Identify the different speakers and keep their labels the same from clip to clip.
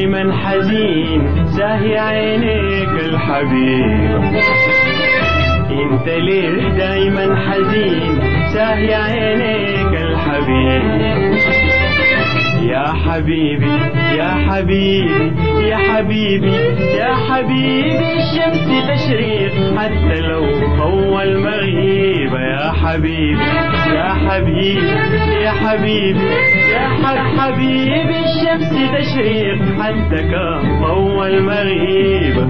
Speaker 1: دايما حزين ساهي عينيك الحبيب انت ليه دايما حزين ساهي عينيك الحبيب يا حبيبي يا حبيبي يا حبيبي يا حبيبي الشمس تشريق حتى لو طول مغيبة يا حبيبي يا حبيبي يا حبيبي يا ح- حبيبي الشمس تشريق حتى كان طول مغيبة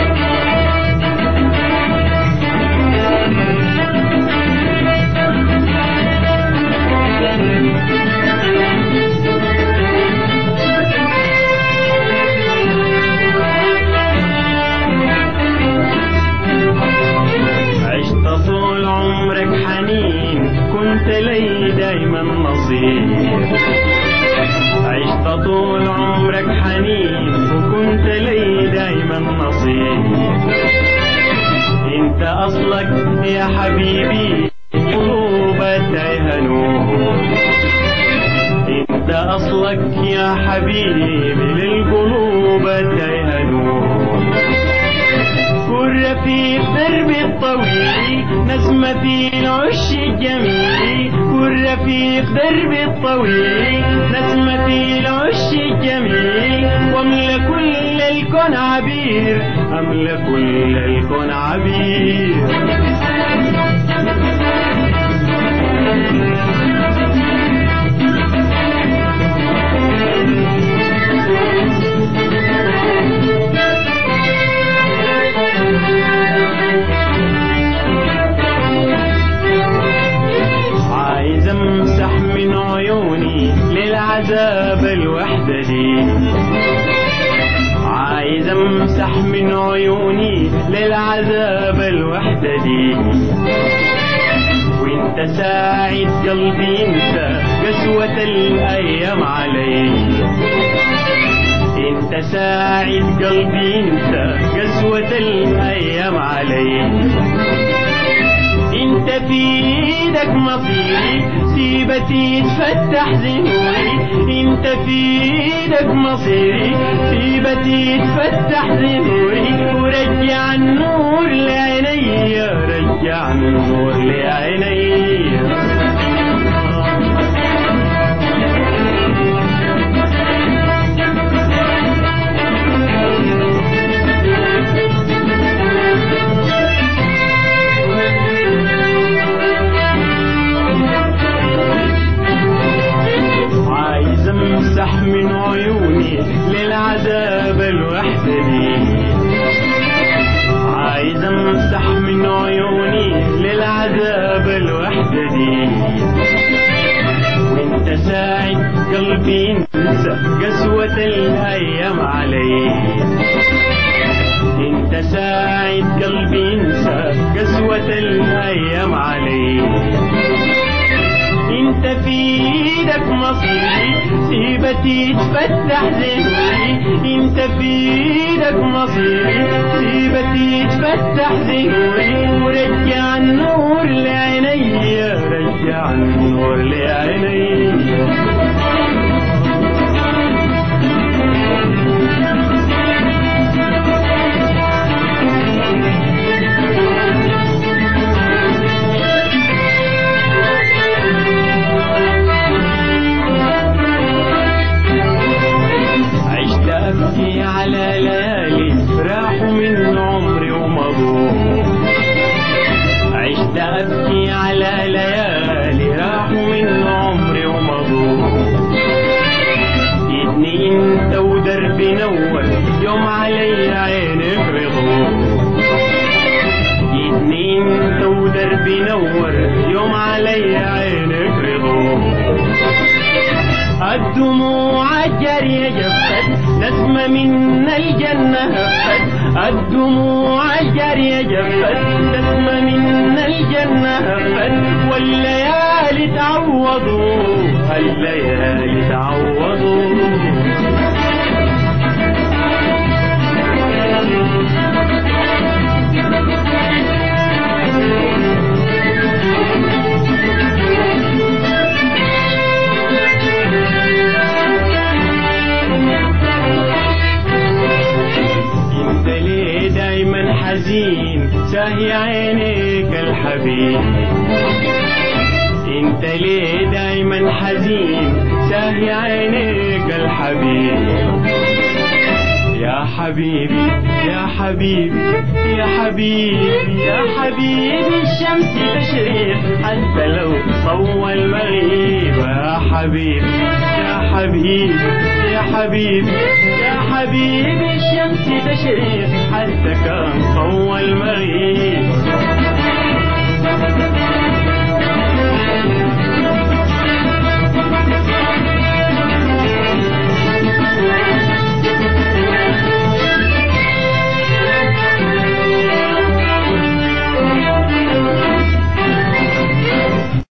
Speaker 1: عشت طول عمرك حنين كنت لي دايما نصيب عشت طول عمرك حنين وكنت لي دايما نصيب انت اصلك يا حبيبي قلوبتها نور انت اصلك يا حبيبي للقلوب نور كن رفيق دربي الطويل نسمة في العش الجميل كن رفيق دربي الطويل نسمة في العش الجميل واملى كل الكون عبير املى كل الكون عبير عايز امسح من عيوني للعذاب الوحدة دي عايز امسح من عيوني للعذاب الوحدة دي وانت ساعد قلبي انت قسوة الايام علي انت ساعد قلبي انت قسوة الايام علي انت في ايدك مصيري سيبتي تفتح زنوري انت في ايدك مصيري سيبتي تفتح زنوري ورجع النور لعيني رجع النور لعيني عايز امسح من عيوني للعذاب الوحدة دي عايز امسح من عيوني للعذاب الوحدة دي وانت ساعد قلبي انسى قسوة الايام علي انت ساعد قلبي انسى قسوة الايام علي انت في ايدك مصيري سيبتي تفتح زنوري انت في ايدك مصيري سيبتي تفتح زنوري ورجع النور لعيني رجع النور لعيني عشت أبكي على ليالي راحوا من عمري ومضوا عشت أبكي على ليالي راحوا من عمري ومضوا جيتني انت ودربي نور يوم علي عينك رضوا جيتني انت ودربي نور يوم علي عينك رضوا الدموع الجارية جفت نسمة من الجنة هفت الدموع الجارية جفت نسمة من الجنة هفت والليالي تعوضوا الليالي تعوضوا حزين ساهي عينيك الحبيب انت ليه دايما حزين ساهي عينيك الحبيب يا حبيبي يا حبيبي يا حبيبي يا حبيبي الشمس تشريق حتى لو صوى المغيب يا حبيبي يا حبيبي يا حبيبي يا حبيبي الشمس تشريق حتى كان صوى المغيب